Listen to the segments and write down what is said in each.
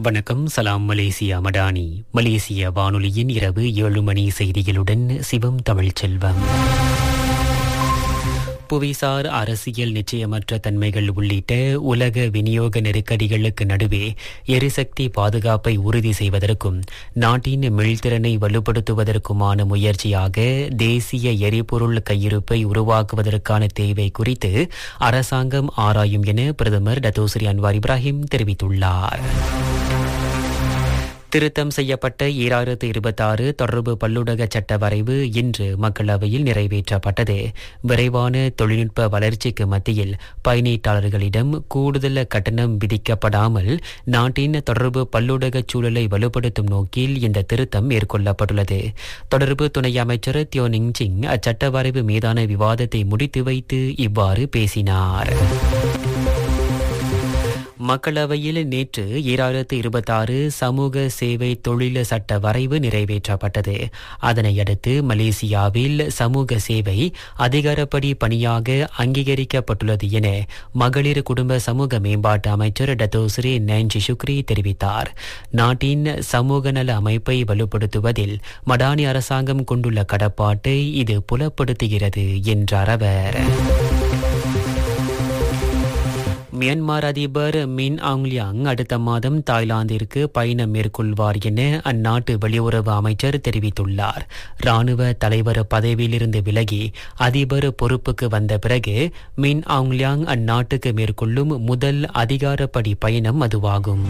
வணக்கம் சலாம் மலேசியா மடானி மலேசிய வானொலியின் இரவு ஏழு மணி செய்திகளுடன் சிவம் தமிழ்ச்செல்வம் புவிசார் அரசியல் நிச்சயமற்ற தன்மைகள் உள்ளிட்ட உலக விநியோக நெருக்கடிகளுக்கு நடுவே எரிசக்தி பாதுகாப்பை உறுதி செய்வதற்கும் நாட்டின் மீள்திறனை வலுப்படுத்துவதற்குமான முயற்சியாக தேசிய எரிபொருள் கையிருப்பை உருவாக்குவதற்கான தேவை குறித்து அரசாங்கம் ஆராயும் என பிரதமர் டத்தோஸ்ரீ அன்வார் இப்ராஹிம் தெரிவித்துள்ளார் திருத்தம் செய்யப்பட்ட ஈராயிரத்து இருபத்தாறு தொடர்பு பல்லுடக சட்ட வரைவு இன்று மக்களவையில் நிறைவேற்றப்பட்டது விரைவான தொழில்நுட்ப வளர்ச்சிக்கு மத்தியில் பயணீட்டாளர்களிடம் கூடுதல் கட்டணம் விதிக்கப்படாமல் நாட்டின் தொடர்பு பல்லுடக சூழலை வலுப்படுத்தும் நோக்கில் இந்த திருத்தம் மேற்கொள்ளப்பட்டுள்ளது தொடர்பு துணை அமைச்சர் தியோ நிங்சிங் அச்சட்ட வரைவு மீதான விவாதத்தை முடித்து வைத்து இவ்வாறு பேசினார் மக்களவையில் நேற்று ஈராயிரத்து இருபத்தாறு சமூக சேவை தொழில் சட்ட வரைவு நிறைவேற்றப்பட்டது அதனையடுத்து மலேசியாவில் சமூக சேவை அதிகாரப்படி பணியாக அங்கீகரிக்கப்பட்டுள்ளது என மகளிர் குடும்ப சமூக மேம்பாட்டு அமைச்சர் டத்தோஸ்ரீ நான்சி சுக்ரி தெரிவித்தார் நாட்டின் சமூக நல அமைப்பை வலுப்படுத்துவதில் மடானி அரசாங்கம் கொண்டுள்ள கடப்பாட்டை இது புலப்படுத்துகிறது என்றார் அவர் மியான்மர் அதிபர் மின் ஆங்லியாங் அடுத்த மாதம் தாய்லாந்திற்கு பயணம் மேற்கொள்வார் என அந்நாட்டு வெளியுறவு அமைச்சர் தெரிவித்துள்ளார் ராணுவ தலைவர் பதவியிலிருந்து விலகி அதிபர் பொறுப்புக்கு வந்த பிறகு மின் ஆங்லியாங் அந்நாட்டுக்கு மேற்கொள்ளும் முதல் அதிகாரப்படி பயணம் அதுவாகும்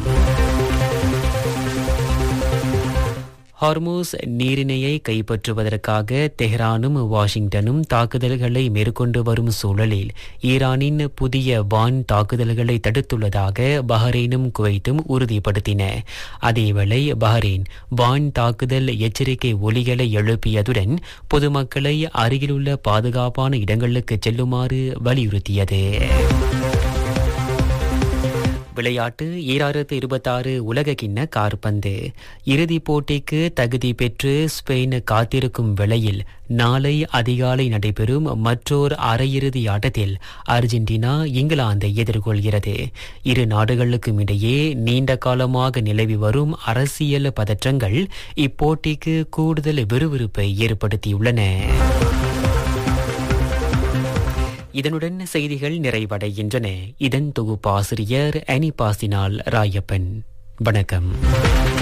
ஹார்மோஸ் நீரிணையை கைப்பற்றுவதற்காக தெஹ்ரானும் வாஷிங்டனும் தாக்குதல்களை மேற்கொண்டு வரும் சூழலில் ஈரானின் புதிய வான் தாக்குதல்களை தடுத்துள்ளதாக பஹ்ரைனும் குவைத்தும் உறுதிப்படுத்தின அதேவேளை பஹ்ரைன் வான் தாக்குதல் எச்சரிக்கை ஒலிகளை எழுப்பியதுடன் பொதுமக்களை அருகிலுள்ள பாதுகாப்பான இடங்களுக்கு செல்லுமாறு வலியுறுத்தியது விளையாட்டு ஈராயிரத்து இருபத்தாறு உலக கிண்ண கார்பந்து இறுதிப் போட்டிக்கு தகுதி பெற்று ஸ்பெயின் காத்திருக்கும் வேளையில் நாளை அதிகாலை நடைபெறும் மற்றோர் அரையிறுதி ஆட்டத்தில் அர்ஜென்டினா இங்கிலாந்தை எதிர்கொள்கிறது இரு நாடுகளுக்கும் இடையே நீண்ட காலமாக நிலவி வரும் அரசியல் பதற்றங்கள் இப்போட்டிக்கு கூடுதல் விறுவிறுப்பை ஏற்படுத்தியுள்ளன இதனுடன் செய்திகள் நிறைவடைகின்றன இதன் தொகுப்பாசிரியர் அனிபாசினால் ராயப்பன் வணக்கம்